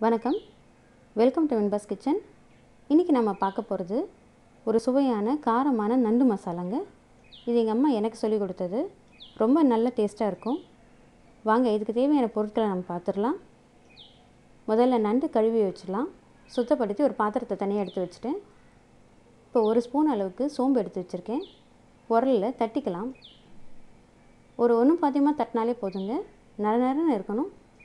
வணக்கம் welcome to வெண்பாஸ் kitchen இன்றைக்கி நம்ம பார்க்க போகிறது ஒரு சுவையான காரமான நண்டு மசாலாங்க இது எங்கள் அம்மா எனக்கு சொல்லி கொடுத்தது ரொம்ப நல்ல டேஸ்ட்டாக இருக்கும் வாங்க இதுக்கு தேவையான பொருட்களை நம்ம பார்த்துடலாம் முதல்ல நண்டு கழுவி வச்சிடலாம் சுத்தப்படுத்தி ஒரு பாத்திரத்தை தனியாக எடுத்து வச்சுட்டேன் இப்போ ஒரு ஸ்பூன் அளவுக்கு சோம்பு எடுத்து வச்சுருக்கேன் உரலில் தட்டிக்கலாம் ஒரு ஒன்று பாத்தியமாக தட்டினாலே போதுங்க நர நரன்னு இருக்கணும்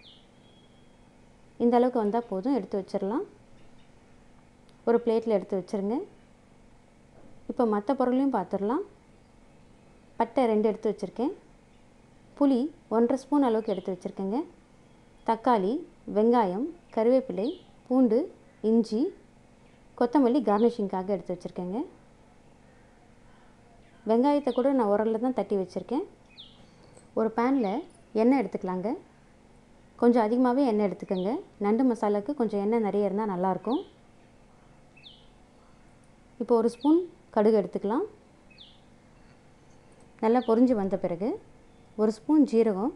இந்த அளவுக்கு வந்தால் போதும் எடுத்து வச்சிடலாம் ஒரு பிளேட்டில் எடுத்து வச்சுருங்க இப்போ மற்ற பொருளையும் பார்த்துடலாம் பட்டை ரெண்டு எடுத்து வச்சுருக்கேன் புளி ஒன்றரை ஸ்பூன் அளவுக்கு எடுத்து வச்சுருக்கேங்க தக்காளி வெங்காயம் கருவேப்பிலை பூண்டு இஞ்சி கொத்தமல்லி கார்னிஷிங்காக எடுத்து வச்சுருக்கேங்க வெங்காயத்தை கூட நான் உரலில் தான் தட்டி வச்சுருக்கேன் ஒரு பேனில் எண்ணெய் எடுத்துக்கலாங்க கொஞ்சம் அதிகமாகவே எண்ணெய் எடுத்துக்கோங்க நண்டு மசாலாவுக்கு கொஞ்சம் எண்ணெய் நிறைய இருந்தால் நல்லாயிருக்கும் இப்போ ஒரு ஸ்பூன் கடுகு எடுத்துக்கலாம் நல்லா பொரிஞ்சு வந்த பிறகு ஒரு ஸ்பூன் ஜீரகம்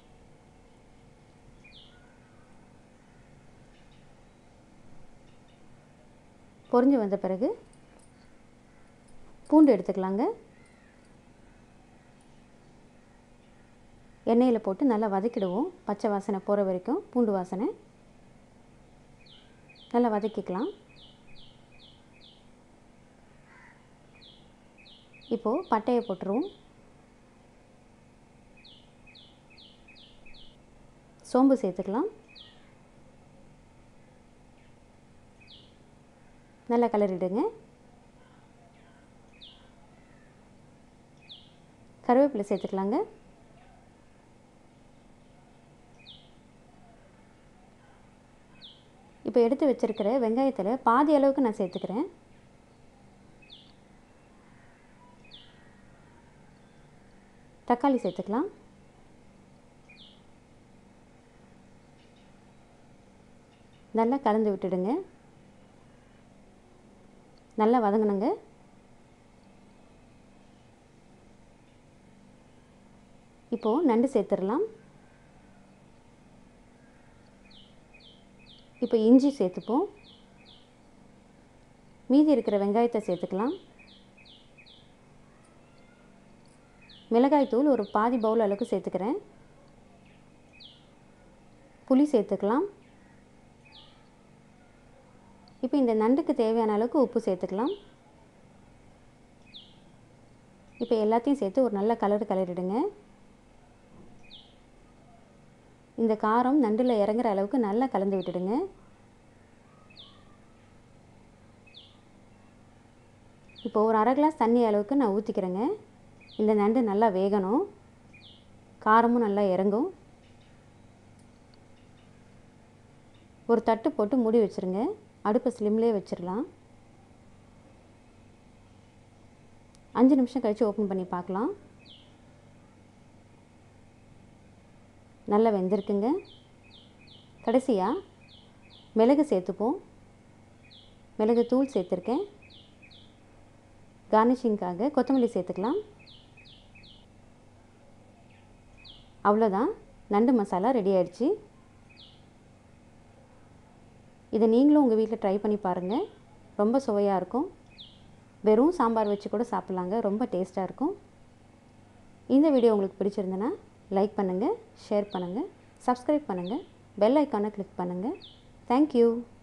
பொரிஞ்சு வந்த பிறகு பூண்டு எடுத்துக்கலாங்க எண்ணெயில் போட்டு நல்லா வதக்கிடுவோம் பச்சை வாசனை போகிற வரைக்கும் பூண்டு வாசனை நல்லா வதக்கிக்கலாம் இப்போது பட்டையை போட்டுருவோம் சோம்பு சேர்த்துக்கலாம் நல்லா கலரிடுங்க கருவேப்பிலை சேர்த்துக்கலாங்க இப்போ எடுத்து வச்சுருக்கிற வெங்காயத்தில் பாதி அளவுக்கு நான் சேர்த்துக்கிறேன் தக்காளி சேர்த்துக்கலாம் நல்லா கலந்து விட்டுடுங்க நல்லா வதங்கணுங்க இப்போது நண்டு சேர்த்துடலாம் இப்போ இஞ்சி சேர்த்துப்போம் மீதி இருக்கிற வெங்காயத்தை சேர்த்துக்கலாம் மிளகாய்த்தூள் ஒரு பாதி பவுல் அளவுக்கு சேர்த்துக்கிறேன் புளி சேர்த்துக்கலாம் இப்போ இந்த நண்டுக்கு தேவையான அளவுக்கு உப்பு சேர்த்துக்கலாம் இப்போ எல்லாத்தையும் சேர்த்து ஒரு நல்ல கலர் கலரிடுங்க இந்த காரம் நண்டில் இறங்குற அளவுக்கு நல்லா கலந்து விட்டுடுங்க இப்போ ஒரு அரை கிளாஸ் தண்ணி அளவுக்கு நான் ஊற்றிக்கிறேங்க இந்த நண்டு நல்லா வேகணும் காரமும் நல்லா இறங்கும் ஒரு தட்டு போட்டு மூடி வச்சுருங்க அடுப்பை ஸ்லிம்லேயே வச்சிடலாம் அஞ்சு நிமிஷம் கழித்து ஓப்பன் பண்ணி பார்க்கலாம் நல்லா வெந்திருக்குங்க கடைசியாக மிளகு சேர்த்துப்போம் மிளகு தூள் சேர்த்துருக்கேன் கார்னிஷிங்காக கொத்தமல்லி சேர்த்துக்கலாம் அவ்வளோதான் நண்டு மசாலா ரெடி ஆயிடுச்சு இதை நீங்களும் உங்கள் வீட்டில் ட்ரை பண்ணி பாருங்கள் ரொம்ப சுவையாக இருக்கும் வெறும் சாம்பார் வச்சு கூட சாப்பிட்லாங்க ரொம்ப டேஸ்ட்டாக இருக்கும் இந்த வீடியோ உங்களுக்கு பிடிச்சிருந்தனா லைக் பண்ணுங்கள் ஷேர் பண்ணுங்கள் சப்ஸ்கிரைப் பண்ணுங்கள் பெல் ஐக்கானை கிளிக் பண்ணுங்கள் தேங்க்யூ